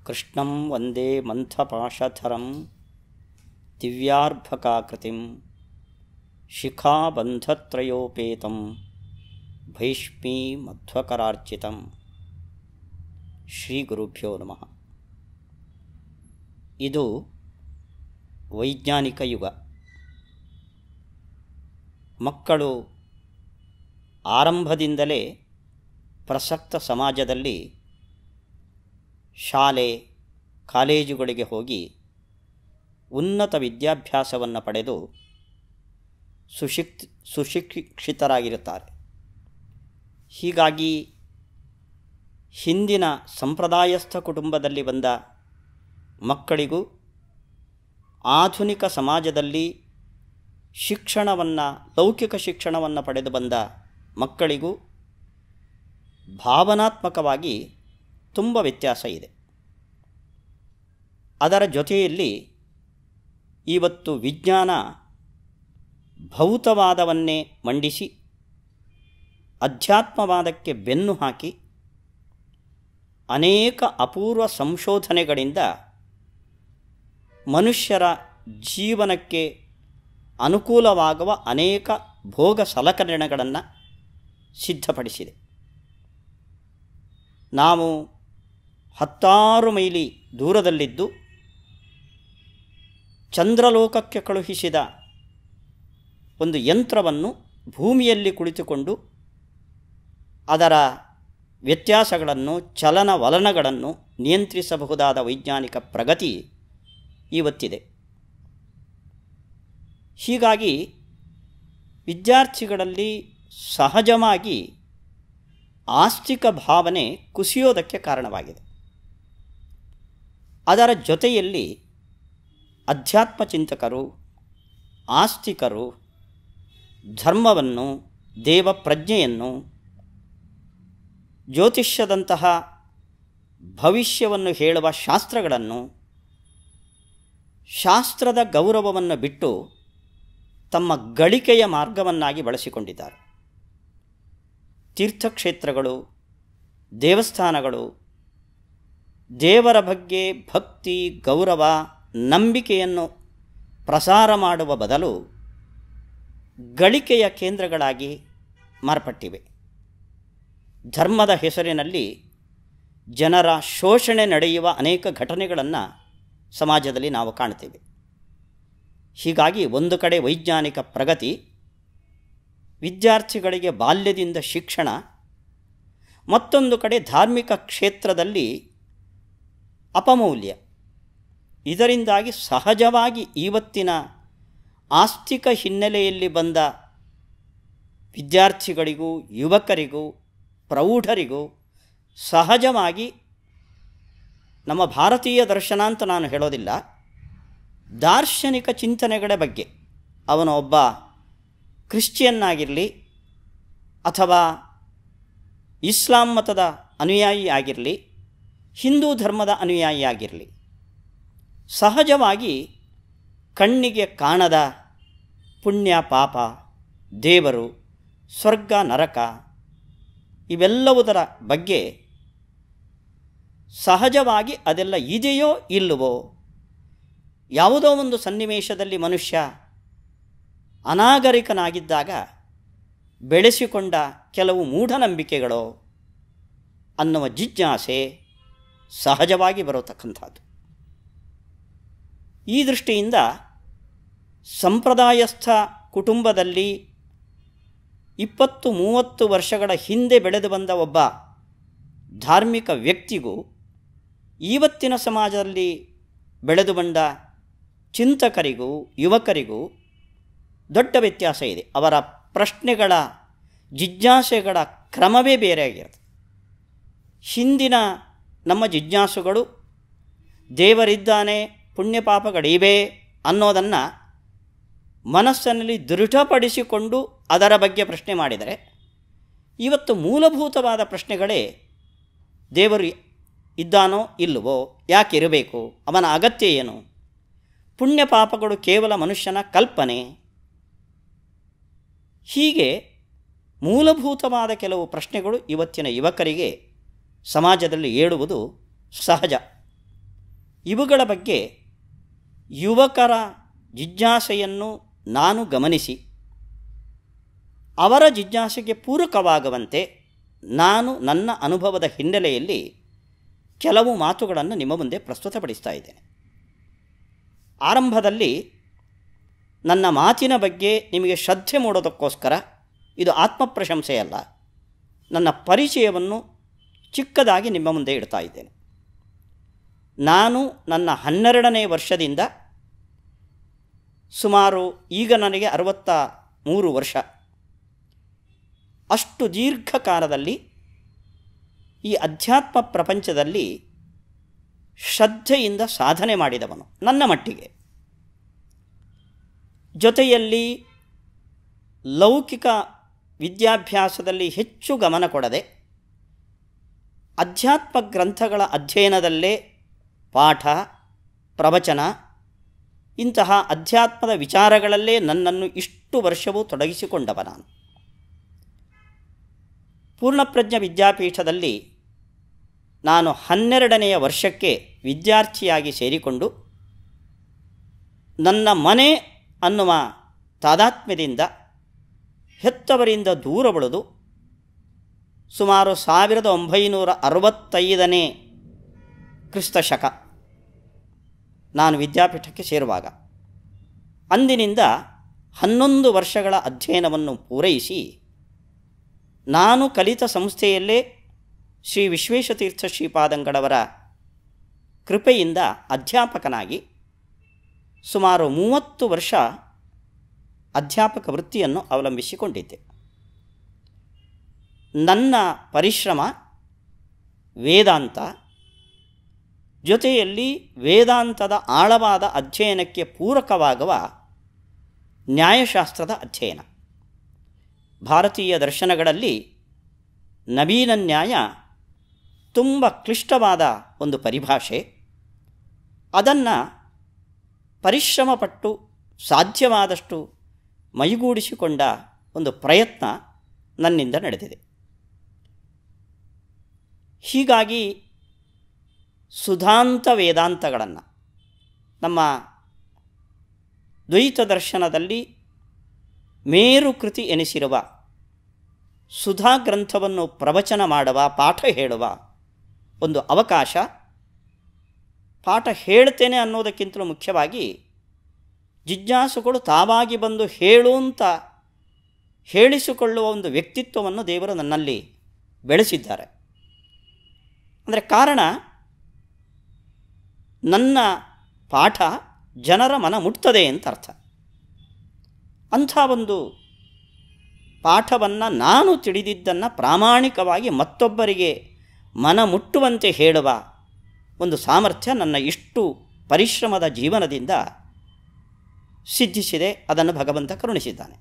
ಕೃಷ್ಣಂ ವಂದೇ ಮಂಥಪಾಶಧರಂ ದಿವ್ಯಾರ್ಭಕಾಕೃತಿಂ ಶಿಖಾಬಂಧತ್ರಯೋಪೇತಂ ಭೈಷ್ಮೀ ಮಧ್ವಕರಾರ್ಚಿತಂ ಶ್ರೀ ಗುರುಭ್ಯೋ ನಮಃ ಇದು ವೈಜ್ಞಾನಿಕ ಯುಗ ಮಕ್ಕಳು ಆರಂಭದಿಂದಲೇ ಪ್ರಸಕ್ತ ಸಮಾಜದಲ್ಲಿ ಶಾಲೆ ಕಾಲೇಜುಗಳಿಗೆ ಹೋಗಿ ಉನ್ನತ ವಿದ್ಯಾಭ್ಯಾಸವನ್ನು ಪಡೆದು ಸುಶಿಕ್ ಸುಶಿಕ್ಷಿತರಾಗಿರುತ್ತಾರೆ ಹೀಗಾಗಿ ಹಿಂದಿನ ಸಂಪ್ರದಾಯಸ್ಥ ಕುಟುಂಬದಲ್ಲಿ ಬಂದ ಮಕ್ಕಳಿಗೂ ಆಧುನಿಕ ಸಮಾಜದಲ್ಲಿ ಶಿಕ್ಷಣವನ್ನು ಲೌಕಿಕ ಶಿಕ್ಷಣವನ್ನು ಪಡೆದು ಬಂದ ಮಕ್ಕಳಿಗೂ ಭಾವನಾತ್ಮಕವಾಗಿ ತುಂಬ ವ್ಯತ್ಯಾಸ ಇದೆ ಅದರ ಜೊತೆಯಲ್ಲಿ ಇವತ್ತು ವಿಜ್ಞಾನ ಭೌತವಾದವನ್ನೇ ಮಂಡಿಸಿ ಅಧ್ಯಾತ್ಮವಾದಕ್ಕೆ ಬೆನ್ನು ಹಾಕಿ ಅನೇಕ ಅಪೂರ್ವ ಸಂಶೋಧನೆಗಳಿಂದ ಮನುಷ್ಯರ ಜೀವನಕ್ಕೆ ಅನುಕೂಲವಾಗುವ ಅನೇಕ ಭೋಗ ಸಲಕರಣೆಗಳನ್ನು ಸಿದ್ಧಪಡಿಸಿದೆ ನಾವು ಹತ್ತಾರು ಮೈಲಿ ದೂರದಲ್ಲಿದ್ದು ಚಂದ್ರಲೋಕಕ್ಕೆ ಕಳುಹಿಸಿದ ಒಂದು ಯಂತ್ರವನ್ನು ಭೂಮಿಯಲ್ಲಿ ಕುಳಿತುಕೊಂಡು ಅದರ ವ್ಯತ್ಯಾಸಗಳನ್ನು ಚಲನವಲನಗಳನ್ನು ನಿಯಂತ್ರಿಸಬಹುದಾದ ವೈಜ್ಞಾನಿಕ ಪ್ರಗತಿ ಇವತ್ತಿದೆ ಹೀಗಾಗಿ ವಿದ್ಯಾರ್ಥಿಗಳಲ್ಲಿ ಸಹಜವಾಗಿ ಆಸ್ತಿಕ ಭಾವನೆ ಕುಸಿಯೋದಕ್ಕೆ ಕಾರಣವಾಗಿದೆ ಅದರ ಜೊತೆಯಲ್ಲಿ ಅಧ್ಯಾತ್ಮ ಚಿಂತಕರು ಆಸ್ತಿಕರು ಧರ್ಮವನ್ನು ದೇವ ಪ್ರಜ್ಞೆಯನ್ನು ಜ್ಯೋತಿಷ್ಯದಂತಹ ಭವಿಷ್ಯವನ್ನು ಹೇಳುವ ಶಾಸ್ತ್ರಗಳನ್ನು ಶಾಸ್ತ್ರದ ಗೌರವವನ್ನು ಬಿಟ್ಟು ತಮ್ಮ ಗಳಿಕೆಯ ಮಾರ್ಗವನ್ನಾಗಿ ಬಳಸಿಕೊಂಡಿದ್ದಾರೆ ತೀರ್ಥಕ್ಷೇತ್ರಗಳು ದೇವಸ್ಥಾನಗಳು ದೇವರ ಬಗ್ಗೆ ಭಕ್ತಿ ಗೌರವ ನಂಬಿಕೆಯನ್ನು ಪ್ರಸಾರ ಮಾಡುವ ಬದಲು ಗಳಿಕೆಯ ಕೇಂದ್ರಗಳಾಗಿ ಮಾರ್ಪಟ್ಟಿವೆ ಧರ್ಮದ ಹೆಸರಿನಲ್ಲಿ ಜನರ ಶೋಷಣೆ ನಡೆಯುವ ಅನೇಕ ಘಟನೆಗಳನ್ನು ಸಮಾಜದಲ್ಲಿ ನಾವು ಕಾಣ್ತೇವೆ ಹೀಗಾಗಿ ಒಂದು ಕಡೆ ವೈಜ್ಞಾನಿಕ ಪ್ರಗತಿ ವಿದ್ಯಾರ್ಥಿಗಳಿಗೆ ಬಾಲ್ಯದಿಂದ ಶಿಕ್ಷಣ ಮತ್ತೊಂದು ಕಡೆ ಧಾರ್ಮಿಕ ಕ್ಷೇತ್ರದಲ್ಲಿ ಅಪಮೌಲ್ಯ ಇದರಿಂದಾಗಿ ಸಹಜವಾಗಿ ಇವತ್ತಿನ ಆಸ್ತಿಕ ಹಿನ್ನೆಲೆಯಲ್ಲಿ ಬಂದ ವಿದ್ಯಾರ್ಥಿಗಳಿಗೂ ಯುವಕರಿಗೂ ಪ್ರೌಢರಿಗೂ ಸಹಜವಾಗಿ ನಮ್ಮ ಭಾರತೀಯ ದರ್ಶನ ಅಂತ ನಾನು ಹೇಳೋದಿಲ್ಲ ದಾರ್ಶನಿಕ ಚಿಂತನೆಗಳ ಬಗ್ಗೆ ಅವನು ಒಬ್ಬ ಕ್ರಿಶ್ಚಿಯನ್ನಾಗಿರಲಿ ಅಥವಾ ಇಸ್ಲಾಂ ಮತದ ಅನುಯಾಯಿ ಆಗಿರಲಿ ಹಿಂದೂ ಧರ್ಮದ ಅನುಯಾಯಿ ಆಗಿರಲಿ ಸಹಜವಾಗಿ ಕಣ್ಣಿಗೆ ಕಾಣದ ಪುಣ್ಯ ಪಾಪ ದೇವರು ಸ್ವರ್ಗ ನರಕ ಇವೆಲ್ಲವುದರ ಬಗ್ಗೆ ಸಹಜವಾಗಿ ಅದೆಲ್ಲ ಇದೆಯೋ ಇಲ್ಲವೋ ಯಾವುದೋ ಒಂದು ಸನ್ನಿವೇಶದಲ್ಲಿ ಮನುಷ್ಯ ಅನಾಗರಿಕನಾಗಿದ್ದಾಗ ಬೆಳೆಸಿಕೊಂಡ ಕೆಲವು ಮೂಢನಂಬಿಕೆಗಳೋ ಅನ್ನುವ ಜಿಜ್ಞಾಸೆ ಸಹಜವಾಗಿ ಬರತಕ್ಕಂಥದ್ದು ಈ ದೃಷ್ಟಿಯಿಂದ ಸಂಪ್ರದಾಯಸ್ಥ ಕುಟುಂಬದಲ್ಲಿ ಇಪ್ಪತ್ತು ಮೂವತ್ತು ವರ್ಷಗಳ ಹಿಂದೆ ಬೆಳೆದು ಬಂದ ಒಬ್ಬ ಧಾರ್ಮಿಕ ವ್ಯಕ್ತಿಗೂ ಇವತ್ತಿನ ಸಮಾಜದಲ್ಲಿ ಬೆಳೆದು ಬಂದ ಚಿಂತಕರಿಗೂ ಯುವಕರಿಗೂ ದೊಡ್ಡ ವ್ಯತ್ಯಾಸ ಇದೆ ಅವರ ಪ್ರಶ್ನೆಗಳ ಜಿಜ್ಞಾಸೆಗಳ ಕ್ರಮವೇ ಬೇರೆಯಾಗಿರುತ್ತೆ ಹಿಂದಿನ ನಮ್ಮ ಜಿಜ್ಞಾಸುಗಳು ದೇವರಿದ್ದಾನೆ ಪುಣ್ಯ ಪಾಪಗಳಿವೆ ಅನ್ನೋದನ್ನು ಮನಸ್ಸಿನಲ್ಲಿ ದೃಢಪಡಿಸಿಕೊಂಡು ಅದರ ಬಗ್ಗೆ ಪ್ರಶ್ನೆ ಮಾಡಿದರೆ ಇವತ್ತು ಮೂಲಭೂತವಾದ ಪ್ರಶ್ನೆಗಳೇ ದೇವರು ಇದ್ದಾನೋ ಇಲ್ಲವೋ ಯಾಕಿರಬೇಕು ಅವನ ಅಗತ್ಯ ಏನು ಪುಣ್ಯ ಪಾಪಗಳು ಕೇವಲ ಮನುಷ್ಯನ ಕಲ್ಪನೆ ಹೀಗೆ ಮೂಲಭೂತವಾದ ಕೆಲವು ಪ್ರಶ್ನೆಗಳು ಇವತ್ತಿನ ಯುವಕರಿಗೆ ಸಮಾಜದಲ್ಲಿ ಏಳುವುದು ಸಹಜ ಇವುಗಳ ಬಗ್ಗೆ ಯುವಕರ ಜಿಜ್ಞಾಸೆಯನ್ನು ನಾನು ಗಮನಿಸಿ ಅವರ ಜಿಜ್ಞಾಸೆಗೆ ಪೂರಕವಾಗುವಂತೆ ನಾನು ನನ್ನ ಅನುಭವದ ಹಿನ್ನೆಲೆಯಲ್ಲಿ ಕೆಲವು ಮಾತುಗಳನ್ನು ನಿಮ್ಮ ಮುಂದೆ ಪ್ರಸ್ತುತಪಡಿಸ್ತಾ ಇದ್ದೇನೆ ಆರಂಭದಲ್ಲಿ ನನ್ನ ಮಾತಿನ ಬಗ್ಗೆ ನಿಮಗೆ ಶ್ರದ್ಧೆ ಮೂಡೋದಕ್ಕೋಸ್ಕರ ಇದು ಆತ್ಮಪ್ರಶಂಸೆಯಲ್ಲ ನನ್ನ ಪರಿಚಯವನ್ನು ಚಿಕ್ಕದಾಗಿ ನಿಮ್ಮ ಮುಂದೆ ಇಡ್ತಾ ಇದ್ದೇನೆ ನಾನು ನನ್ನ ಹನ್ನೆರಡನೇ ವರ್ಷದಿಂದ ಸುಮಾರು ಈಗ ನನಗೆ ಅರವತ್ತ ಮೂರು ವರ್ಷ ಅಷ್ಟು ದೀರ್ಘಕಾಲದಲ್ಲಿ ಈ ಅಧ್ಯಾತ್ಮ ಪ್ರಪಂಚದಲ್ಲಿ ಶ್ರದ್ಧೆಯಿಂದ ಸಾಧನೆ ಮಾಡಿದವನು ನನ್ನ ಮಟ್ಟಿಗೆ ಜೊತೆಯಲ್ಲಿ ಲೌಕಿಕ ವಿದ್ಯಾಭ್ಯಾಸದಲ್ಲಿ ಹೆಚ್ಚು ಗಮನ ಕೊಡದೆ ಅಧ್ಯಾತ್ಮ ಗ್ರಂಥಗಳ ಅಧ್ಯಯನದಲ್ಲೇ ಪಾಠ ಪ್ರವಚನ ಇಂತಹ ಅಧ್ಯಾತ್ಮದ ವಿಚಾರಗಳಲ್ಲೇ ನನ್ನನ್ನು ಇಷ್ಟು ವರ್ಷವೂ ತೊಡಗಿಸಿಕೊಂಡವ ನಾನು ಪೂರ್ಣಪ್ರಜ್ಞ ವಿದ್ಯಾಪೀಠದಲ್ಲಿ ನಾನು ಹನ್ನೆರಡನೆಯ ವರ್ಷಕ್ಕೆ ವಿದ್ಯಾರ್ಥಿಯಾಗಿ ಸೇರಿಕೊಂಡು ನನ್ನ ಮನೆ ಅನ್ನುವ ತಾದಾತ್ಮ್ಯದಿಂದ ಹೆತ್ತವರಿಂದ ದೂರ ಉಳಿದು ಸುಮಾರು ಸಾವಿರದ ಒಂಬೈನೂರ ಅರವತ್ತೈದನೇ ಕ್ರಿಸ್ತ ಶಕ ನಾನು ವಿದ್ಯಾಪೀಠಕ್ಕೆ ಸೇರುವಾಗ ಅಂದಿನಿಂದ ಹನ್ನೊಂದು ವರ್ಷಗಳ ಅಧ್ಯಯನವನ್ನು ಪೂರೈಸಿ ನಾನು ಕಲಿತ ಸಂಸ್ಥೆಯಲ್ಲೇ ಶ್ರೀ ವಿಶ್ವೇಶತೀರ್ಥ ಶ್ರೀಪಾದಂಗಳವರ ಕೃಪೆಯಿಂದ ಅಧ್ಯಾಪಕನಾಗಿ ಸುಮಾರು ಮೂವತ್ತು ವರ್ಷ ಅಧ್ಯಾಪಕ ವೃತ್ತಿಯನ್ನು ಅವಲಂಬಿಸಿಕೊಂಡಿದ್ದೆ ನನ್ನ ಪರಿಶ್ರಮ ವೇದಾಂತ ಜೊತೆಯಲ್ಲಿ ವೇದಾಂತದ ಆಳವಾದ ಅಧ್ಯಯನಕ್ಕೆ ಪೂರಕವಾಗುವ ನ್ಯಾಯಶಾಸ್ತ್ರದ ಅಧ್ಯಯನ ಭಾರತೀಯ ದರ್ಶನಗಳಲ್ಲಿ ನವೀನ ನ್ಯಾಯ ತುಂಬ ಕ್ಲಿಷ್ಟವಾದ ಒಂದು ಪರಿಭಾಷೆ ಅದನ್ನು ಪರಿಶ್ರಮಪಟ್ಟು ಸಾಧ್ಯವಾದಷ್ಟು ಮೈಗೂಡಿಸಿಕೊಂಡ ಒಂದು ಪ್ರಯತ್ನ ನನ್ನಿಂದ ನಡೆದಿದೆ ಹೀಗಾಗಿ ಸುಧಾಂತ ವೇದಾಂತಗಳನ್ನು ನಮ್ಮ ದ್ವೈತ ದರ್ಶನದಲ್ಲಿ ಮೇರು ಕೃತಿ ಎನಿಸಿರುವ ಸುಧಾ ಗ್ರಂಥವನ್ನು ಪ್ರವಚನ ಮಾಡುವ ಪಾಠ ಹೇಳುವ ಒಂದು ಅವಕಾಶ ಪಾಠ ಹೇಳ್ತೇನೆ ಅನ್ನೋದಕ್ಕಿಂತಲೂ ಮುಖ್ಯವಾಗಿ ಜಿಜ್ಞಾಸುಗಳು ತಾವಾಗಿ ಬಂದು ಹೇಳು ಅಂತ ಹೇಳಿಸಿಕೊಳ್ಳುವ ಒಂದು ವ್ಯಕ್ತಿತ್ವವನ್ನು ದೇವರು ನನ್ನಲ್ಲಿ ಬೆಳೆಸಿದ್ದಾರೆ ಅಂದರೆ ಕಾರಣ ನನ್ನ ಪಾಠ ಜನರ ಮನ ಮುಟ್ತದೆ ಅಂತ ಅರ್ಥ ಅಂಥ ಒಂದು ಪಾಠವನ್ನು ನಾನು ತಿಳಿದಿದ್ದನ್ನು ಪ್ರಾಮಾಣಿಕವಾಗಿ ಮತ್ತೊಬ್ಬರಿಗೆ ಮನ ಮುಟ್ಟುವಂತೆ ಹೇಳುವ ಒಂದು ಸಾಮರ್ಥ್ಯ ನನ್ನ ಇಷ್ಟು ಪರಿಶ್ರಮದ ಜೀವನದಿಂದ ಸಿದ್ಧಿಸಿದೆ ಅದನ್ನು ಭಗವಂತ ಕರುಣಿಸಿದ್ದಾನೆ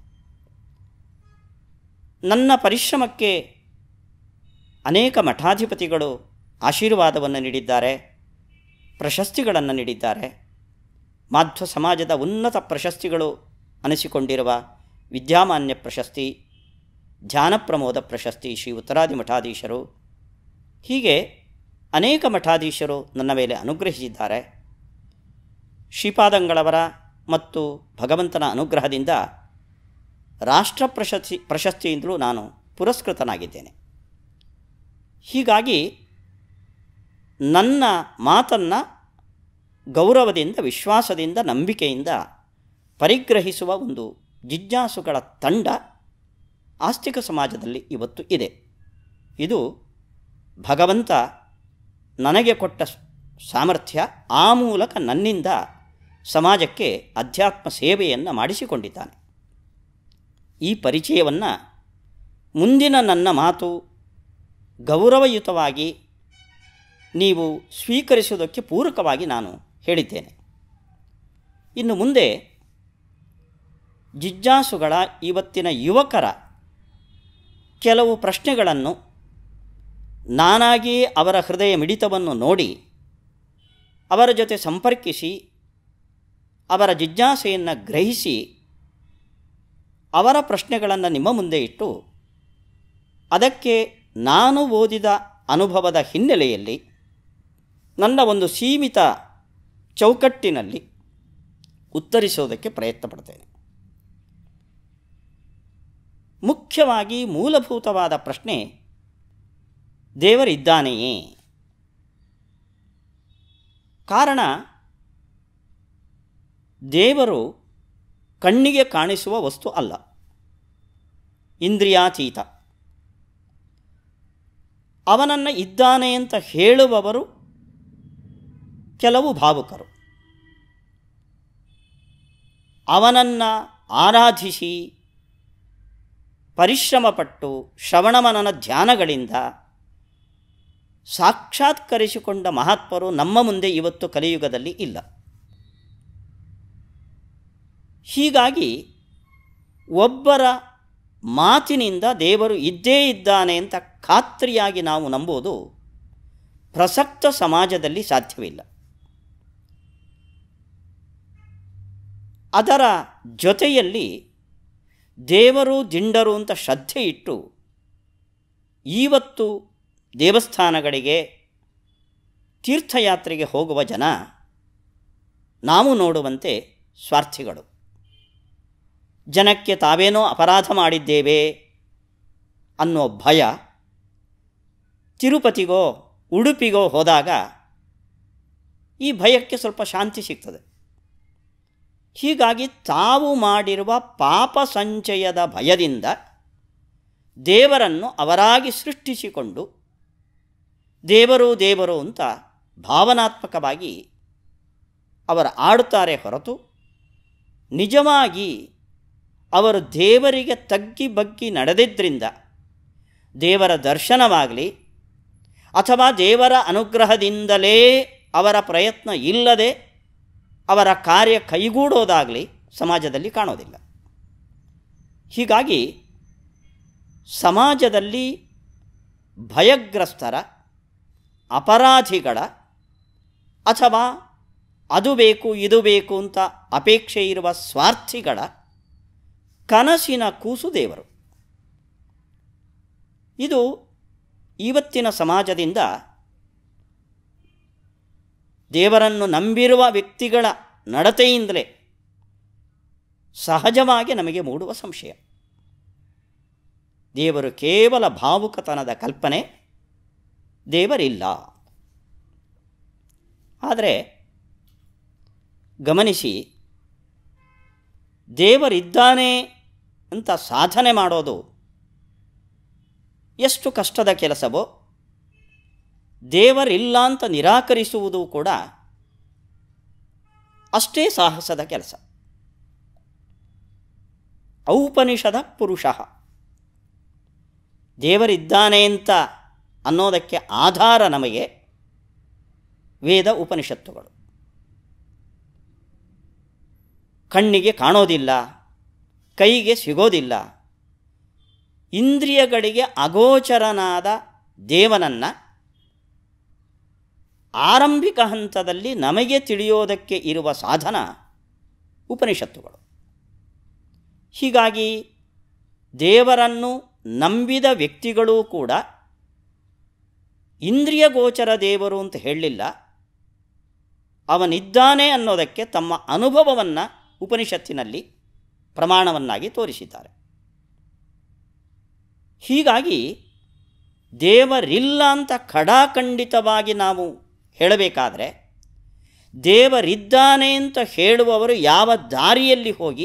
ನನ್ನ ಪರಿಶ್ರಮಕ್ಕೆ ಅನೇಕ ಮಠಾಧಿಪತಿಗಳು ಆಶೀರ್ವಾದವನ್ನು ನೀಡಿದ್ದಾರೆ ಪ್ರಶಸ್ತಿಗಳನ್ನು ನೀಡಿದ್ದಾರೆ ಮಾಧ್ವ ಸಮಾಜದ ಉನ್ನತ ಪ್ರಶಸ್ತಿಗಳು ಅನಿಸಿಕೊಂಡಿರುವ ವಿದ್ಯಾಮಾನ್ಯ ಪ್ರಶಸ್ತಿ ಧ್ಯಾನ ಪ್ರಮೋದ ಪ್ರಶಸ್ತಿ ಶ್ರೀ ಉತ್ತರಾದಿ ಮಠಾಧೀಶರು ಹೀಗೆ ಅನೇಕ ಮಠಾಧೀಶರು ನನ್ನ ಮೇಲೆ ಅನುಗ್ರಹಿಸಿದ್ದಾರೆ ಶ್ರೀಪಾದಂಗಳವರ ಮತ್ತು ಭಗವಂತನ ಅನುಗ್ರಹದಿಂದ ರಾಷ್ಟ್ರ ಪ್ರಶಸ್ತಿ ಪ್ರಶಸ್ತಿಯಿಂದಲೂ ನಾನು ಪುರಸ್ಕೃತನಾಗಿದ್ದೇನೆ ಹೀಗಾಗಿ ನನ್ನ ಮಾತನ್ನು ಗೌರವದಿಂದ ವಿಶ್ವಾಸದಿಂದ ನಂಬಿಕೆಯಿಂದ ಪರಿಗ್ರಹಿಸುವ ಒಂದು ಜಿಜ್ಞಾಸುಗಳ ತಂಡ ಆಸ್ತಿಕ ಸಮಾಜದಲ್ಲಿ ಇವತ್ತು ಇದೆ ಇದು ಭಗವಂತ ನನಗೆ ಕೊಟ್ಟ ಸಾಮರ್ಥ್ಯ ಆ ಮೂಲಕ ನನ್ನಿಂದ ಸಮಾಜಕ್ಕೆ ಅಧ್ಯಾತ್ಮ ಸೇವೆಯನ್ನು ಮಾಡಿಸಿಕೊಂಡಿದ್ದಾನೆ ಈ ಪರಿಚಯವನ್ನು ಮುಂದಿನ ನನ್ನ ಮಾತು ಗೌರವಯುತವಾಗಿ ನೀವು ಸ್ವೀಕರಿಸುವುದಕ್ಕೆ ಪೂರಕವಾಗಿ ನಾನು ಹೇಳಿದ್ದೇನೆ ಇನ್ನು ಮುಂದೆ ಜಿಜ್ಞಾಸುಗಳ ಇವತ್ತಿನ ಯುವಕರ ಕೆಲವು ಪ್ರಶ್ನೆಗಳನ್ನು ನಾನಾಗಿಯೇ ಅವರ ಹೃದಯ ಮಿಡಿತವನ್ನು ನೋಡಿ ಅವರ ಜೊತೆ ಸಂಪರ್ಕಿಸಿ ಅವರ ಜಿಜ್ಞಾಸೆಯನ್ನು ಗ್ರಹಿಸಿ ಅವರ ಪ್ರಶ್ನೆಗಳನ್ನು ನಿಮ್ಮ ಮುಂದೆ ಇಟ್ಟು ಅದಕ್ಕೆ ನಾನು ಓದಿದ ಅನುಭವದ ಹಿನ್ನೆಲೆಯಲ್ಲಿ ನನ್ನ ಒಂದು ಸೀಮಿತ ಚೌಕಟ್ಟಿನಲ್ಲಿ ಉತ್ತರಿಸೋದಕ್ಕೆ ಪ್ರಯತ್ನ ಪಡ್ತೇನೆ ಮುಖ್ಯವಾಗಿ ಮೂಲಭೂತವಾದ ಪ್ರಶ್ನೆ ದೇವರಿದ್ದಾನೆಯೇ ಕಾರಣ ದೇವರು ಕಣ್ಣಿಗೆ ಕಾಣಿಸುವ ವಸ್ತು ಅಲ್ಲ ಇಂದ್ರಿಯಾತೀತ ಅವನನ್ನು ಇದ್ದಾನೆ ಅಂತ ಹೇಳುವವರು ಕೆಲವು ಭಾವುಕರು ಅವನನ್ನು ಆರಾಧಿಸಿ ಪರಿಶ್ರಮಪಟ್ಟು ಶ್ರವಣಮನನ ಧ್ಯಾನಗಳಿಂದ ಸಾಕ್ಷಾತ್ಕರಿಸಿಕೊಂಡ ಮಹಾತ್ಮರು ನಮ್ಮ ಮುಂದೆ ಇವತ್ತು ಕಲಿಯುಗದಲ್ಲಿ ಇಲ್ಲ ಹೀಗಾಗಿ ಒಬ್ಬರ ಮಾತಿನಿಂದ ದೇವರು ಇದ್ದೇ ಇದ್ದಾನೆ ಅಂತ ಖಾತ್ರಿಯಾಗಿ ನಾವು ನಂಬುವುದು ಪ್ರಸಕ್ತ ಸಮಾಜದಲ್ಲಿ ಸಾಧ್ಯವಿಲ್ಲ ಅದರ ಜೊತೆಯಲ್ಲಿ ದೇವರು ದಿಂಡರು ಅಂತ ಶ್ರದ್ಧೆ ಇಟ್ಟು ಇವತ್ತು ದೇವಸ್ಥಾನಗಳಿಗೆ ತೀರ್ಥಯಾತ್ರೆಗೆ ಹೋಗುವ ಜನ ನಾವು ನೋಡುವಂತೆ ಸ್ವಾರ್ಥಿಗಳು ಜನಕ್ಕೆ ತಾವೇನೋ ಅಪರಾಧ ಮಾಡಿದ್ದೇವೆ ಅನ್ನೋ ಭಯ ತಿರುಪತಿಗೋ ಉಡುಪಿಗೋ ಹೋದಾಗ ಈ ಭಯಕ್ಕೆ ಸ್ವಲ್ಪ ಶಾಂತಿ ಸಿಗ್ತದೆ ಹೀಗಾಗಿ ತಾವು ಮಾಡಿರುವ ಪಾಪ ಸಂಚಯದ ಭಯದಿಂದ ದೇವರನ್ನು ಅವರಾಗಿ ಸೃಷ್ಟಿಸಿಕೊಂಡು ದೇವರು ದೇವರು ಅಂತ ಭಾವನಾತ್ಮಕವಾಗಿ ಅವರು ಆಡುತ್ತಾರೆ ಹೊರತು ನಿಜವಾಗಿ ಅವರು ದೇವರಿಗೆ ತಗ್ಗಿ ಬಗ್ಗಿ ನಡೆದಿದ್ದರಿಂದ ದೇವರ ದರ್ಶನವಾಗಲಿ ಅಥವಾ ದೇವರ ಅನುಗ್ರಹದಿಂದಲೇ ಅವರ ಪ್ರಯತ್ನ ಇಲ್ಲದೆ ಅವರ ಕಾರ್ಯ ಕೈಗೂಡೋದಾಗಲಿ ಸಮಾಜದಲ್ಲಿ ಕಾಣೋದಿಲ್ಲ ಹೀಗಾಗಿ ಸಮಾಜದಲ್ಲಿ ಭಯಗ್ರಸ್ತರ ಅಪರಾಧಿಗಳ ಅಥವಾ ಅದು ಬೇಕು ಇದು ಬೇಕು ಅಂತ ಅಪೇಕ್ಷೆ ಇರುವ ಸ್ವಾರ್ಥಿಗಳ ಕನಸಿನ ಕೂಸು ದೇವರು ಇದು ಇವತ್ತಿನ ಸಮಾಜದಿಂದ ದೇವರನ್ನು ನಂಬಿರುವ ವ್ಯಕ್ತಿಗಳ ನಡತೆಯಿಂದಲೇ ಸಹಜವಾಗಿ ನಮಗೆ ಮೂಡುವ ಸಂಶಯ ದೇವರು ಕೇವಲ ಭಾವುಕತನದ ಕಲ್ಪನೆ ದೇವರಿಲ್ಲ ಆದರೆ ಗಮನಿಸಿ ದೇವರಿದ್ದಾನೆ ಅಂತ ಸಾಧನೆ ಮಾಡೋದು ಎಷ್ಟು ಕಷ್ಟದ ಕೆಲಸವೋ ದೇವರಿಲ್ಲ ಅಂತ ನಿರಾಕರಿಸುವುದು ಕೂಡ ಅಷ್ಟೇ ಸಾಹಸದ ಕೆಲಸ ಔಪನಿಷದ ಪುರುಷ ದೇವರಿದ್ದಾನೆ ಅಂತ ಅನ್ನೋದಕ್ಕೆ ಆಧಾರ ನಮಗೆ ವೇದ ಉಪನಿಷತ್ತುಗಳು ಕಣ್ಣಿಗೆ ಕಾಣೋದಿಲ್ಲ ಕೈಗೆ ಸಿಗೋದಿಲ್ಲ ಇಂದ್ರಿಯಗಳಿಗೆ ಅಗೋಚರನಾದ ದೇವನನ್ನು ಆರಂಭಿಕ ಹಂತದಲ್ಲಿ ನಮಗೆ ತಿಳಿಯೋದಕ್ಕೆ ಇರುವ ಸಾಧನ ಉಪನಿಷತ್ತುಗಳು ಹೀಗಾಗಿ ದೇವರನ್ನು ನಂಬಿದ ವ್ಯಕ್ತಿಗಳೂ ಕೂಡ ಇಂದ್ರಿಯ ಗೋಚರ ದೇವರು ಅಂತ ಹೇಳಲಿಲ್ಲ ಅವನಿದ್ದಾನೆ ಅನ್ನೋದಕ್ಕೆ ತಮ್ಮ ಅನುಭವವನ್ನು ಉಪನಿಷತ್ತಿನಲ್ಲಿ ಪ್ರಮಾಣವನ್ನಾಗಿ ತೋರಿಸಿದ್ದಾರೆ ಹೀಗಾಗಿ ದೇವರಿಲ್ಲ ಅಂತ ಖಡಾಖಂಡಿತವಾಗಿ ನಾವು ಹೇಳಬೇಕಾದ್ರೆ ದೇವರಿದ್ದಾನೆ ಅಂತ ಹೇಳುವವರು ಯಾವ ದಾರಿಯಲ್ಲಿ ಹೋಗಿ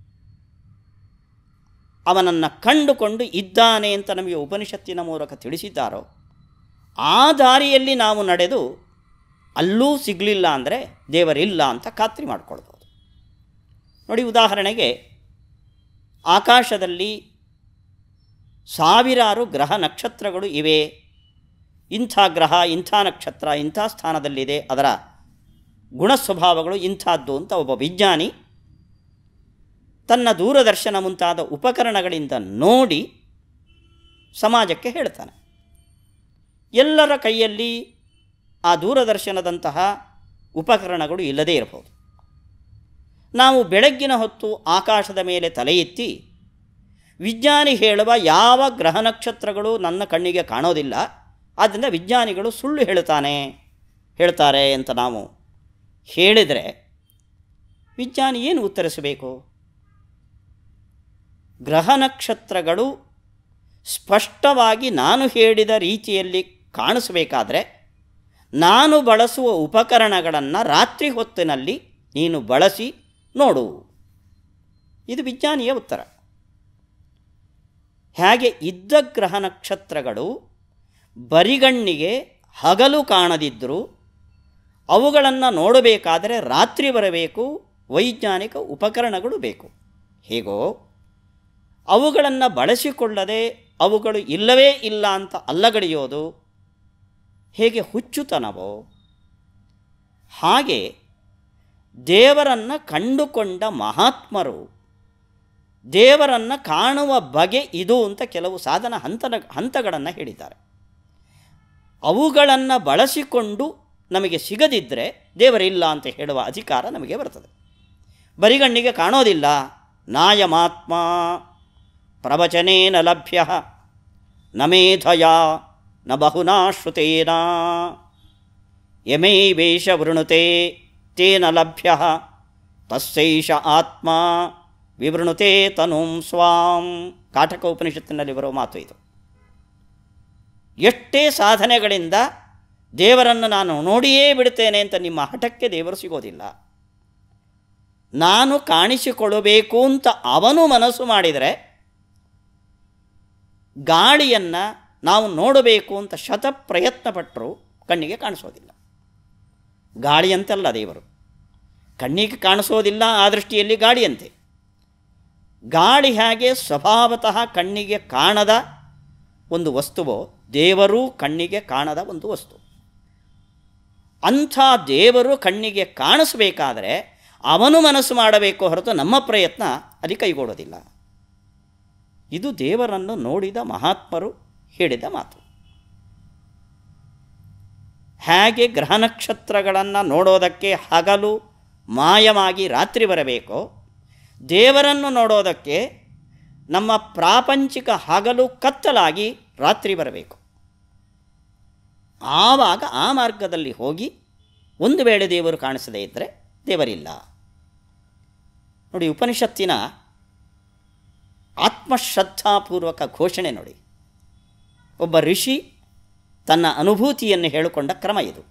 ಅವನನ್ನು ಕಂಡುಕೊಂಡು ಇದ್ದಾನೆ ಅಂತ ನಮಗೆ ಉಪನಿಷತ್ತಿನ ಮೂಲಕ ತಿಳಿಸಿದ್ದಾರೋ ಆ ದಾರಿಯಲ್ಲಿ ನಾವು ನಡೆದು ಅಲ್ಲೂ ಸಿಗಲಿಲ್ಲ ಅಂದರೆ ದೇವರಿಲ್ಲ ಅಂತ ಖಾತ್ರಿ ಮಾಡಿಕೊಳ್ಬೋದು ನೋಡಿ ಉದಾಹರಣೆಗೆ ಆಕಾಶದಲ್ಲಿ ಸಾವಿರಾರು ಗ್ರಹ ನಕ್ಷತ್ರಗಳು ಇವೆ ಇಂಥ ಗ್ರಹ ಇಂಥ ನಕ್ಷತ್ರ ಇಂಥ ಸ್ಥಾನದಲ್ಲಿದೆ ಅದರ ಗುಣ ಸ್ವಭಾವಗಳು ಇಂಥದ್ದು ಅಂತ ಒಬ್ಬ ವಿಜ್ಞಾನಿ ತನ್ನ ದೂರದರ್ಶನ ಮುಂತಾದ ಉಪಕರಣಗಳಿಂದ ನೋಡಿ ಸಮಾಜಕ್ಕೆ ಹೇಳ್ತಾನೆ ಎಲ್ಲರ ಕೈಯಲ್ಲಿ ಆ ದೂರದರ್ಶನದಂತಹ ಉಪಕರಣಗಳು ಇಲ್ಲದೇ ಇರಬಹುದು ನಾವು ಬೆಳಗ್ಗಿನ ಹೊತ್ತು ಆಕಾಶದ ಮೇಲೆ ತಲೆ ಎತ್ತಿ ವಿಜ್ಞಾನಿ ಹೇಳುವ ಯಾವ ಗ್ರಹ ನಕ್ಷತ್ರಗಳು ನನ್ನ ಕಣ್ಣಿಗೆ ಕಾಣೋದಿಲ್ಲ ಆದ್ದರಿಂದ ವಿಜ್ಞಾನಿಗಳು ಸುಳ್ಳು ಹೇಳ್ತಾನೆ ಹೇಳ್ತಾರೆ ಅಂತ ನಾವು ಹೇಳಿದರೆ ವಿಜ್ಞಾನಿ ಏನು ಉತ್ತರಿಸಬೇಕು ಗ್ರಹ ನಕ್ಷತ್ರಗಳು ಸ್ಪಷ್ಟವಾಗಿ ನಾನು ಹೇಳಿದ ರೀತಿಯಲ್ಲಿ ಕಾಣಿಸಬೇಕಾದ್ರೆ ನಾನು ಬಳಸುವ ಉಪಕರಣಗಳನ್ನು ರಾತ್ರಿ ಹೊತ್ತಿನಲ್ಲಿ ನೀನು ಬಳಸಿ ನೋಡು ಇದು ವಿಜ್ಞಾನಿಯ ಉತ್ತರ ಹೇಗೆ ಇದ್ದ ಗ್ರಹ ನಕ್ಷತ್ರಗಳು ಬರಿಗಣ್ಣಿಗೆ ಹಗಲು ಕಾಣದಿದ್ದರೂ ಅವುಗಳನ್ನು ನೋಡಬೇಕಾದರೆ ರಾತ್ರಿ ಬರಬೇಕು ವೈಜ್ಞಾನಿಕ ಉಪಕರಣಗಳು ಬೇಕು ಹೇಗೋ ಅವುಗಳನ್ನು ಬಳಸಿಕೊಳ್ಳದೆ ಅವುಗಳು ಇಲ್ಲವೇ ಇಲ್ಲ ಅಂತ ಅಲ್ಲಗಡಿಯೋದು ಹೇಗೆ ಹುಚ್ಚುತನವೋ ಹಾಗೆ ದೇವರನ್ನು ಕಂಡುಕೊಂಡ ಮಹಾತ್ಮರು ದೇವರನ್ನು ಕಾಣುವ ಬಗೆ ಇದು ಅಂತ ಕೆಲವು ಸಾಧನ ಹಂತದ ಹಂತಗಳನ್ನು ಹೇಳಿದ್ದಾರೆ ಅವುಗಳನ್ನು ಬಳಸಿಕೊಂಡು ನಮಗೆ ಸಿಗದಿದ್ದರೆ ದೇವರಿಲ್ಲ ಅಂತ ಹೇಳುವ ಅಧಿಕಾರ ನಮಗೆ ಬರ್ತದೆ ಬರಿಗಣ್ಣಿಗೆ ಕಾಣೋದಿಲ್ಲ ನಾಯಮಾತ್ಮ ಪ್ರವಚನೇನ ಲಭ್ಯ ನ ಮೇಧಯ ನ ಬಹುನಾ ಶ್ರುತೇನ ಯಮೈವೇಶ ವೃಣುತೆ ತೇನ ಲಭ್ಯ ತಸ್ಸೈಷ ಆತ್ಮ ವಿವೃಣುತೆ ತನುಂ ಸ್ವಾಂ ಕಾಟಕ ಉಪನಿಷತ್ತಿನಲ್ಲಿ ಬರುವ ಮಾತು ಇದು ಎಷ್ಟೇ ಸಾಧನೆಗಳಿಂದ ದೇವರನ್ನು ನಾನು ನೋಡಿಯೇ ಬಿಡುತ್ತೇನೆ ಅಂತ ನಿಮ್ಮ ಹಠಕ್ಕೆ ದೇವರು ಸಿಗೋದಿಲ್ಲ ನಾನು ಕಾಣಿಸಿಕೊಳ್ಳಬೇಕು ಅಂತ ಅವನು ಮನಸ್ಸು ಮಾಡಿದರೆ ಗಾಳಿಯನ್ನು ನಾವು ನೋಡಬೇಕು ಅಂತ ಶತ ಪ್ರಯತ್ನ ಪಟ್ಟರು ಕಣ್ಣಿಗೆ ಕಾಣಿಸೋದಿಲ್ಲ ಗಾಳಿಯಂತಲ್ಲ ದೇವರು ಕಣ್ಣಿಗೆ ಕಾಣಿಸೋದಿಲ್ಲ ಆ ದೃಷ್ಟಿಯಲ್ಲಿ ಗಾಳಿಯಂತೆ ಗಾಳಿ ಹೇಗೆ ಸ್ವಭಾವತಃ ಕಣ್ಣಿಗೆ ಕಾಣದ ಒಂದು ವಸ್ತುವೋ ದೇವರು ಕಣ್ಣಿಗೆ ಕಾಣದ ಒಂದು ವಸ್ತು ಅಂಥ ದೇವರು ಕಣ್ಣಿಗೆ ಕಾಣಿಸಬೇಕಾದರೆ ಅವನು ಮನಸ್ಸು ಮಾಡಬೇಕು ಹೊರತು ನಮ್ಮ ಪ್ರಯತ್ನ ಅಲ್ಲಿ ಕೈಗೂಡೋದಿಲ್ಲ ಇದು ದೇವರನ್ನು ನೋಡಿದ ಮಹಾತ್ಮರು ಹೇಳಿದ ಮಾತು ಹೇಗೆ ಗ್ರಹ ನಕ್ಷತ್ರಗಳನ್ನು ನೋಡೋದಕ್ಕೆ ಹಗಲು ಮಾಯವಾಗಿ ರಾತ್ರಿ ಬರಬೇಕೋ ದೇವರನ್ನು ನೋಡೋದಕ್ಕೆ ನಮ್ಮ ಪ್ರಾಪಂಚಿಕ ಹಗಲು ಕತ್ತಲಾಗಿ ರಾತ್ರಿ ಬರಬೇಕು ಆವಾಗ ಆ ಮಾರ್ಗದಲ್ಲಿ ಹೋಗಿ ಒಂದು ವೇಳೆ ದೇವರು ಕಾಣಿಸದೇ ಇದ್ದರೆ ದೇವರಿಲ್ಲ ನೋಡಿ ಉಪನಿಷತ್ತಿನ ಆತ್ಮಶ್ರದ್ಧಾಪೂರ್ವಕ ಘೋಷಣೆ ನೋಡಿ ಒಬ್ಬ ಋಷಿ ತನ್ನ ಅನುಭೂತಿಯನ್ನು ಹೇಳಿಕೊಂಡ ಕ್ರಮ ಇದು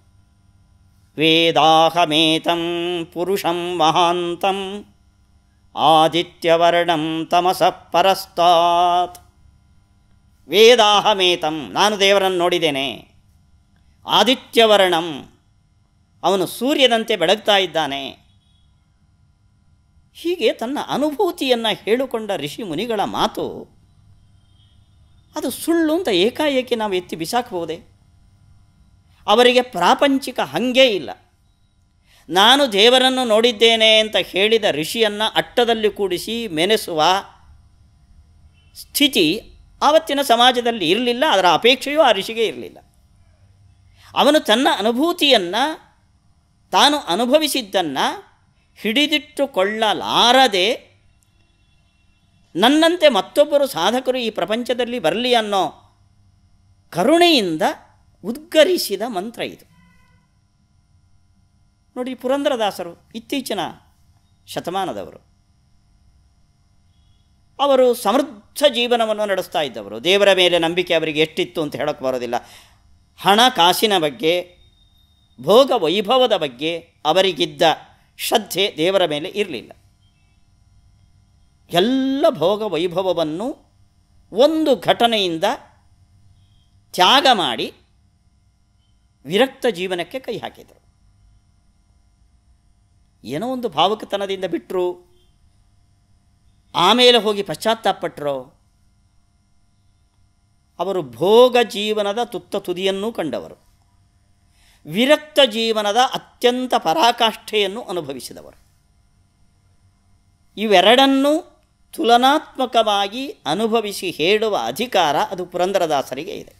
ವೇದಾಹಮೇತಂ ಪುರುಷಂ ಮಹಾಂತಂ ಆದಿತ್ಯವರ್ಣಂ ತಮಸ ಪರಸ್ತಾತ್ ವೇದಾಹಮೇತಂ ನಾನು ದೇವರನ್ನು ನೋಡಿದ್ದೇನೆ ಆದಿತ್ಯವರ್ಣಂ ಅವನು ಸೂರ್ಯದಂತೆ ಬೆಳಗ್ತಾ ಇದ್ದಾನೆ ಹೀಗೆ ತನ್ನ ಅನುಭೂತಿಯನ್ನು ಹೇಳಿಕೊಂಡ ಋಷಿ ಮುನಿಗಳ ಮಾತು ಅದು ಸುಳ್ಳು ಅಂತ ಏಕಾಏಕಿ ನಾವು ಎತ್ತಿ ಬಿಸಾಕಬಹುದೇ ಅವರಿಗೆ ಪ್ರಾಪಂಚಿಕ ಹಂಗೇ ಇಲ್ಲ ನಾನು ದೇವರನ್ನು ನೋಡಿದ್ದೇನೆ ಅಂತ ಹೇಳಿದ ಋಷಿಯನ್ನು ಅಟ್ಟದಲ್ಲಿ ಕೂಡಿಸಿ ಮೆನೆಸುವ ಸ್ಥಿತಿ ಆವತ್ತಿನ ಸಮಾಜದಲ್ಲಿ ಇರಲಿಲ್ಲ ಅದರ ಅಪೇಕ್ಷೆಯೂ ಆ ಋಷಿಗೆ ಇರಲಿಲ್ಲ ಅವನು ತನ್ನ ಅನುಭೂತಿಯನ್ನು ತಾನು ಅನುಭವಿಸಿದ್ದನ್ನು ಹಿಡಿದಿಟ್ಟುಕೊಳ್ಳಲಾರದೆ ನನ್ನಂತೆ ಮತ್ತೊಬ್ಬರು ಸಾಧಕರು ಈ ಪ್ರಪಂಚದಲ್ಲಿ ಬರಲಿ ಅನ್ನೋ ಕರುಣೆಯಿಂದ ಉದ್ಗರಿಸಿದ ಮಂತ್ರ ಇದು ನೋಡಿ ಪುರಂದರದಾಸರು ಇತ್ತೀಚಿನ ಶತಮಾನದವರು ಅವರು ಸಮೃದ್ಧ ಜೀವನವನ್ನು ನಡೆಸ್ತಾ ಇದ್ದವರು ದೇವರ ಮೇಲೆ ನಂಬಿಕೆ ಅವರಿಗೆ ಎಷ್ಟಿತ್ತು ಅಂತ ಹೇಳೋಕ್ಕೆ ಬರೋದಿಲ್ಲ ಹಣ ಕಾಸಿನ ಬಗ್ಗೆ ಭೋಗ ವೈಭವದ ಬಗ್ಗೆ ಅವರಿಗಿದ್ದ ಶ್ರದ್ಧೆ ದೇವರ ಮೇಲೆ ಇರಲಿಲ್ಲ ಎಲ್ಲ ಭೋಗ ವೈಭವವನ್ನು ಒಂದು ಘಟನೆಯಿಂದ ತ್ಯಾಗ ಮಾಡಿ ವಿರಕ್ತ ಜೀವನಕ್ಕೆ ಕೈ ಹಾಕಿದರು ಏನೋ ಒಂದು ಭಾವುಕತನದಿಂದ ಬಿಟ್ಟರು ಆಮೇಲೆ ಹೋಗಿ ಪಶ್ಚಾತ್ತಾಪಟ್ಟರು ಅವರು ಭೋಗ ಜೀವನದ ತುತ್ತ ತುದಿಯನ್ನೂ ಕಂಡವರು ವಿರಕ್ತ ಜೀವನದ ಅತ್ಯಂತ ಪರಾಕಾಷ್ಠೆಯನ್ನು ಅನುಭವಿಸಿದವರು ಇವೆರಡನ್ನೂ ತುಲನಾತ್ಮಕವಾಗಿ ಅನುಭವಿಸಿ ಹೇಳುವ ಅಧಿಕಾರ ಅದು ಪುರಂದರದಾಸರಿಗೆ ಇದೆ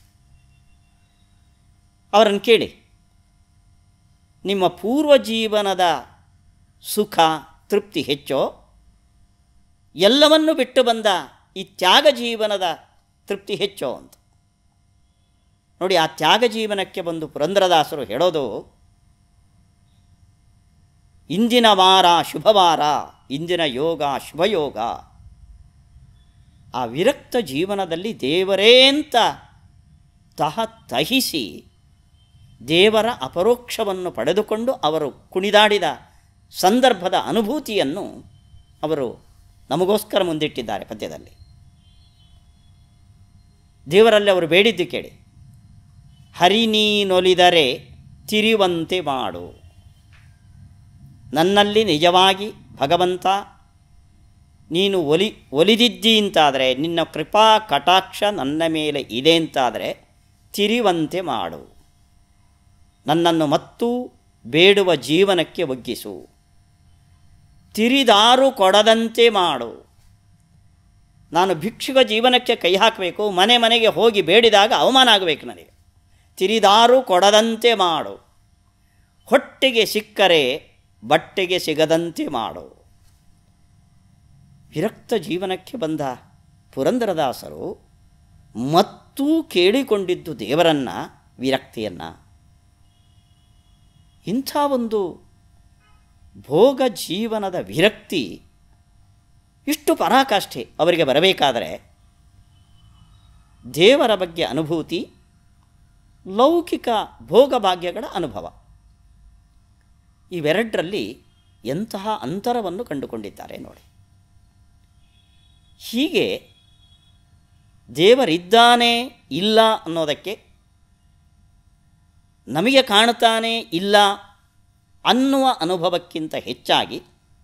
ಅವರನ್ನು ಕೇಳಿ ನಿಮ್ಮ ಪೂರ್ವ ಜೀವನದ ಸುಖ ತೃಪ್ತಿ ಹೆಚ್ಚೋ ಎಲ್ಲವನ್ನು ಬಿಟ್ಟು ಬಂದ ಈ ತ್ಯಾಗ ಜೀವನದ ತೃಪ್ತಿ ಹೆಚ್ಚೋ ಅಂತ ನೋಡಿ ಆ ತ್ಯಾಗ ಜೀವನಕ್ಕೆ ಬಂದು ಪುರಂದರದಾಸರು ಹೇಳೋದು ಇಂದಿನ ವಾರ ಶುಭವಾರ ಇಂದಿನ ಯೋಗ ಶುಭಯೋಗ ಆ ವಿರಕ್ತ ಜೀವನದಲ್ಲಿ ದೇವರೇ ಅಂತ ತಹ ತಹಿಸಿ ದೇವರ ಅಪರೋಕ್ಷವನ್ನು ಪಡೆದುಕೊಂಡು ಅವರು ಕುಣಿದಾಡಿದ ಸಂದರ್ಭದ ಅನುಭೂತಿಯನ್ನು ಅವರು ನಮಗೋಸ್ಕರ ಮುಂದಿಟ್ಟಿದ್ದಾರೆ ಪದ್ಯದಲ್ಲಿ ದೇವರಲ್ಲಿ ಅವರು ಬೇಡಿದ್ದು ಕೇಳಿ ಹರಿ ನೀನೊಲಿದರೆ ತಿರುವಂತೆ ಮಾಡು ನನ್ನಲ್ಲಿ ನಿಜವಾಗಿ ಭಗವಂತ ನೀನು ಒಲಿ ಒಲಿದಿದ್ದಿ ಅಂತಾದರೆ ನಿನ್ನ ಕೃಪಾ ಕಟಾಕ್ಷ ನನ್ನ ಮೇಲೆ ಇದೆ ಅಂತಾದರೆ ತಿರುವಂತೆ ಮಾಡು ನನ್ನನ್ನು ಮತ್ತೂ ಬೇಡುವ ಜೀವನಕ್ಕೆ ಒಗ್ಗಿಸು ತಿರಿದಾರು ಕೊಡದಂತೆ ಮಾಡು ನಾನು ಭಿಕ್ಷುಕ ಜೀವನಕ್ಕೆ ಕೈ ಹಾಕಬೇಕು ಮನೆ ಮನೆಗೆ ಹೋಗಿ ಬೇಡಿದಾಗ ಅವಮಾನ ಆಗಬೇಕು ನನಗೆ ತಿರಿದಾರು ಕೊಡದಂತೆ ಮಾಡು ಹೊಟ್ಟೆಗೆ ಸಿಕ್ಕರೆ ಬಟ್ಟೆಗೆ ಸಿಗದಂತೆ ಮಾಡು ವಿರಕ್ತ ಜೀವನಕ್ಕೆ ಬಂದ ಪುರಂದರದಾಸರು ಮತ್ತೂ ಕೇಳಿಕೊಂಡಿದ್ದು ದೇವರನ್ನ ವಿರಕ್ತಿಯನ್ನು ಇಂಥ ಒಂದು ಭೋಗ ಜೀವನದ ವಿರಕ್ತಿ ಇಷ್ಟು ಪರಾಕಾಷ್ಠೆ ಅವರಿಗೆ ಬರಬೇಕಾದರೆ ದೇವರ ಬಗ್ಗೆ ಅನುಭೂತಿ ಲೌಕಿಕ ಭೋಗಭಾಗ್ಯಗಳ ಅನುಭವ ಇವೆರಡರಲ್ಲಿ ಎಂತಹ ಅಂತರವನ್ನು ಕಂಡುಕೊಂಡಿದ್ದಾರೆ ನೋಡಿ ಹೀಗೆ ದೇವರಿದ್ದಾನೆ ಇಲ್ಲ ಅನ್ನೋದಕ್ಕೆ ನಮಗೆ ಕಾಣ್ತಾನೆ ಇಲ್ಲ ಅನ್ನುವ ಅನುಭವಕ್ಕಿಂತ ಹೆಚ್ಚಾಗಿ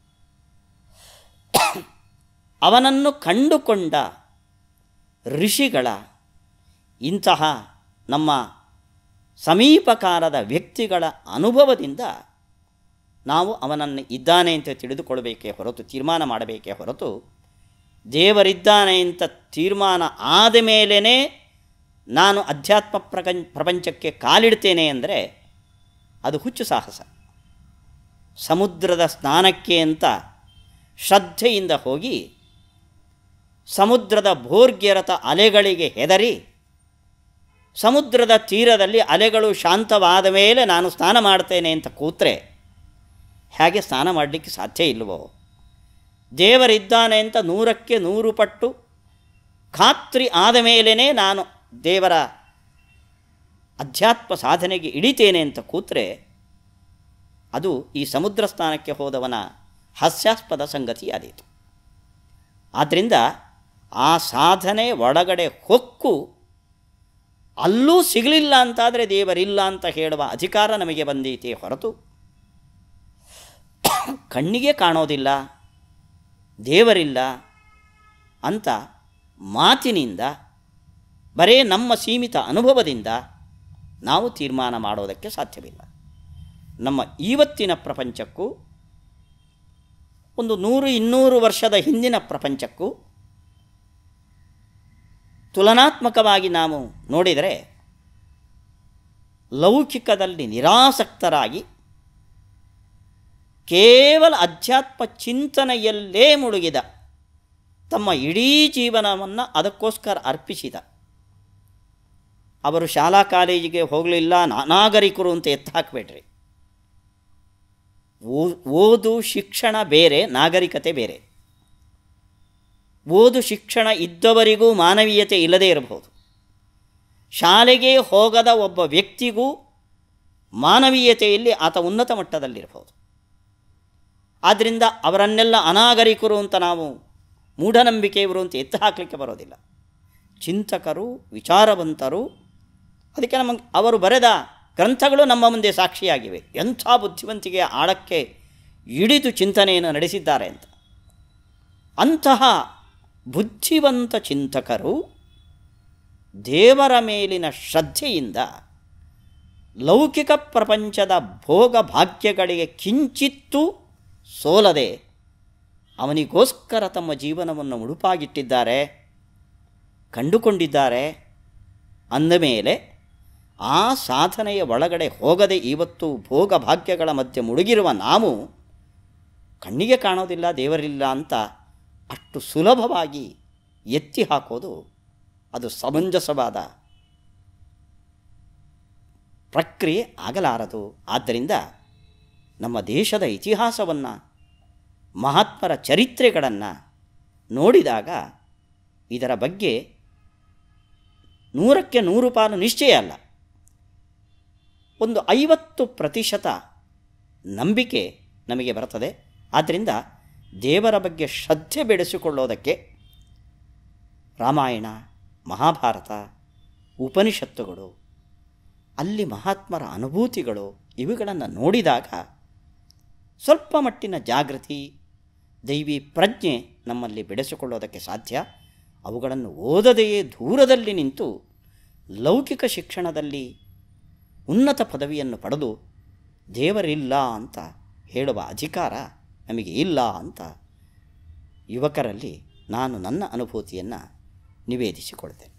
ಅವನನ್ನು ಕಂಡುಕೊಂಡ ಋಷಿಗಳ ಇಂತಹ ನಮ್ಮ ಸಮೀಪಕಾಲದ ವ್ಯಕ್ತಿಗಳ ಅನುಭವದಿಂದ ನಾವು ಅವನನ್ನು ಇದ್ದಾನೆ ಅಂತ ತಿಳಿದುಕೊಳ್ಬೇಕೇ ಹೊರತು ತೀರ್ಮಾನ ಮಾಡಬೇಕೇ ಹೊರತು ದೇವರಿದ್ದಾನೆ ಅಂತ ತೀರ್ಮಾನ ಆದ ಮೇಲೇ ನಾನು ಅಧ್ಯಾತ್ಮ ಪ್ರಪಂಚ ಪ್ರಪಂಚಕ್ಕೆ ಕಾಲಿಡ್ತೇನೆ ಅಂದರೆ ಅದು ಹುಚ್ಚು ಸಾಹಸ ಸಮುದ್ರದ ಸ್ನಾನಕ್ಕೆ ಅಂತ ಶ್ರದ್ಧೆಯಿಂದ ಹೋಗಿ ಸಮುದ್ರದ ಭೋರ್ಗ್ಯರತ ಅಲೆಗಳಿಗೆ ಹೆದರಿ ಸಮುದ್ರದ ತೀರದಲ್ಲಿ ಅಲೆಗಳು ಶಾಂತವಾದ ಮೇಲೆ ನಾನು ಸ್ನಾನ ಮಾಡ್ತೇನೆ ಅಂತ ಕೂತ್ರೆ ಹೇಗೆ ಸ್ನಾನ ಮಾಡಲಿಕ್ಕೆ ಸಾಧ್ಯ ಇಲ್ಲವೋ ದೇವರಿದ್ದಾನೆ ಅಂತ ನೂರಕ್ಕೆ ನೂರು ಪಟ್ಟು ಖಾತ್ರಿ ಆದ ಮೇಲೇ ನಾನು ದೇವರ ಅಧ್ಯಾತ್ಮ ಸಾಧನೆಗೆ ಇಳಿತೇನೆ ಅಂತ ಕೂತ್ರೆ ಅದು ಈ ಸಮುದ್ರ ಸ್ನಾನಕ್ಕೆ ಹೋದವನ ಹಾಸ್ಯಾಸ್ಪದ ಸಂಗತಿಯಾದೀತು ಆದ್ದರಿಂದ ಆ ಸಾಧನೆ ಒಳಗಡೆ ಹೊಕ್ಕು ಅಲ್ಲೂ ಸಿಗಲಿಲ್ಲ ಅಂತಾದರೆ ದೇವರಿಲ್ಲ ಅಂತ ಹೇಳುವ ಅಧಿಕಾರ ನಮಗೆ ಬಂದೈತೆ ಹೊರತು ಕಣ್ಣಿಗೆ ಕಾಣೋದಿಲ್ಲ ದೇವರಿಲ್ಲ ಅಂತ ಮಾತಿನಿಂದ ಬರೇ ನಮ್ಮ ಸೀಮಿತ ಅನುಭವದಿಂದ ನಾವು ತೀರ್ಮಾನ ಮಾಡೋದಕ್ಕೆ ಸಾಧ್ಯವಿಲ್ಲ ನಮ್ಮ ಇವತ್ತಿನ ಪ್ರಪಂಚಕ್ಕೂ ಒಂದು ನೂರು ಇನ್ನೂರು ವರ್ಷದ ಹಿಂದಿನ ಪ್ರಪಂಚಕ್ಕೂ ತುಲನಾತ್ಮಕವಾಗಿ ನಾವು ನೋಡಿದರೆ ಲೌಕಿಕದಲ್ಲಿ ನಿರಾಸಕ್ತರಾಗಿ ಕೇವಲ ಅಧ್ಯಾತ್ಮ ಚಿಂತನೆಯಲ್ಲೇ ಮುಳುಗಿದ ತಮ್ಮ ಇಡೀ ಜೀವನವನ್ನು ಅದಕ್ಕೋಸ್ಕರ ಅರ್ಪಿಸಿದ ಅವರು ಶಾಲಾ ಕಾಲೇಜಿಗೆ ಹೋಗಲಿಲ್ಲ ನಾಗರಿಕರು ಅಂತ ಎತ್ತು ಹಾಕಬೇಡ್ರಿ ಓದು ಶಿಕ್ಷಣ ಬೇರೆ ನಾಗರಿಕತೆ ಬೇರೆ ಓದು ಶಿಕ್ಷಣ ಇದ್ದವರಿಗೂ ಮಾನವೀಯತೆ ಇಲ್ಲದೇ ಇರಬಹುದು ಶಾಲೆಗೆ ಹೋಗದ ಒಬ್ಬ ವ್ಯಕ್ತಿಗೂ ಮಾನವೀಯತೆಯಲ್ಲಿ ಆತ ಉನ್ನತ ಮಟ್ಟದಲ್ಲಿರಬಹುದು ಆದ್ದರಿಂದ ಅವರನ್ನೆಲ್ಲ ಅನಾಗರಿಕರು ಅಂತ ನಾವು ಮೂಢನಂಬಿಕೆಯವರು ಅಂತ ಎತ್ತು ಹಾಕಲಿಕ್ಕೆ ಬರೋದಿಲ್ಲ ಚಿಂತಕರು ವಿಚಾರವಂತರು ಅದಕ್ಕೆ ನಮ್ಮ ಅವರು ಬರೆದ ಗ್ರಂಥಗಳು ನಮ್ಮ ಮುಂದೆ ಸಾಕ್ಷಿಯಾಗಿವೆ ಎಂಥ ಬುದ್ಧಿವಂತಿಕೆಯ ಆಳಕ್ಕೆ ಇಳಿದು ಚಿಂತನೆಯನ್ನು ನಡೆಸಿದ್ದಾರೆ ಅಂತ ಅಂತಹ ಬುದ್ಧಿವಂತ ಚಿಂತಕರು ದೇವರ ಮೇಲಿನ ಶ್ರದ್ಧೆಯಿಂದ ಲೌಕಿಕ ಪ್ರಪಂಚದ ಭೋಗ ಭಾಗ್ಯಗಳಿಗೆ ಕಿಂಚಿತ್ತೂ ಸೋಲದೆ ಅವನಿಗೋಸ್ಕರ ತಮ್ಮ ಜೀವನವನ್ನು ಮುಡುಪಾಗಿಟ್ಟಿದ್ದಾರೆ ಕಂಡುಕೊಂಡಿದ್ದಾರೆ ಅಂದಮೇಲೆ ಆ ಸಾಧನೆಯ ಒಳಗಡೆ ಹೋಗದೆ ಇವತ್ತು ಭೋಗ ಭಾಗ್ಯಗಳ ಮಧ್ಯೆ ಮುಳುಗಿರುವ ನಾವು ಕಣ್ಣಿಗೆ ಕಾಣೋದಿಲ್ಲ ದೇವರಿಲ್ಲ ಅಂತ ಅಷ್ಟು ಸುಲಭವಾಗಿ ಎತ್ತಿ ಹಾಕೋದು ಅದು ಸಮಂಜಸವಾದ ಪ್ರಕ್ರಿಯೆ ಆಗಲಾರದು ಆದ್ದರಿಂದ ನಮ್ಮ ದೇಶದ ಇತಿಹಾಸವನ್ನು ಮಹಾತ್ಮರ ಚರಿತ್ರೆಗಳನ್ನು ನೋಡಿದಾಗ ಇದರ ಬಗ್ಗೆ ನೂರಕ್ಕೆ ನೂರು ಪಾಲು ನಿಶ್ಚಯ ಅಲ್ಲ ಒಂದು ಐವತ್ತು ಪ್ರತಿಶತ ನಂಬಿಕೆ ನಮಗೆ ಬರ್ತದೆ ಆದ್ದರಿಂದ ದೇವರ ಬಗ್ಗೆ ಶ್ರದ್ಧೆ ಬೆಳೆಸಿಕೊಳ್ಳೋದಕ್ಕೆ ರಾಮಾಯಣ ಮಹಾಭಾರತ ಉಪನಿಷತ್ತುಗಳು ಅಲ್ಲಿ ಮಹಾತ್ಮರ ಅನುಭೂತಿಗಳು ಇವುಗಳನ್ನು ನೋಡಿದಾಗ ಸ್ವಲ್ಪ ಮಟ್ಟಿನ ಜಾಗೃತಿ ದೈವಿ ಪ್ರಜ್ಞೆ ನಮ್ಮಲ್ಲಿ ಬೆಳೆಸಿಕೊಳ್ಳೋದಕ್ಕೆ ಸಾಧ್ಯ ಅವುಗಳನ್ನು ಓದದೆಯೇ ದೂರದಲ್ಲಿ ನಿಂತು ಲೌಕಿಕ ಶಿಕ್ಷಣದಲ್ಲಿ ಉನ್ನತ ಪದವಿಯನ್ನು ಪಡೆದು ದೇವರಿಲ್ಲ ಅಂತ ಹೇಳುವ ಅಧಿಕಾರ ನಮಗೆ ಇಲ್ಲ ಅಂತ ಯುವಕರಲ್ಲಿ ನಾನು ನನ್ನ ಅನುಭೂತಿಯನ್ನು ನಿವೇದಿಸಿಕೊಳ್ತೇನೆ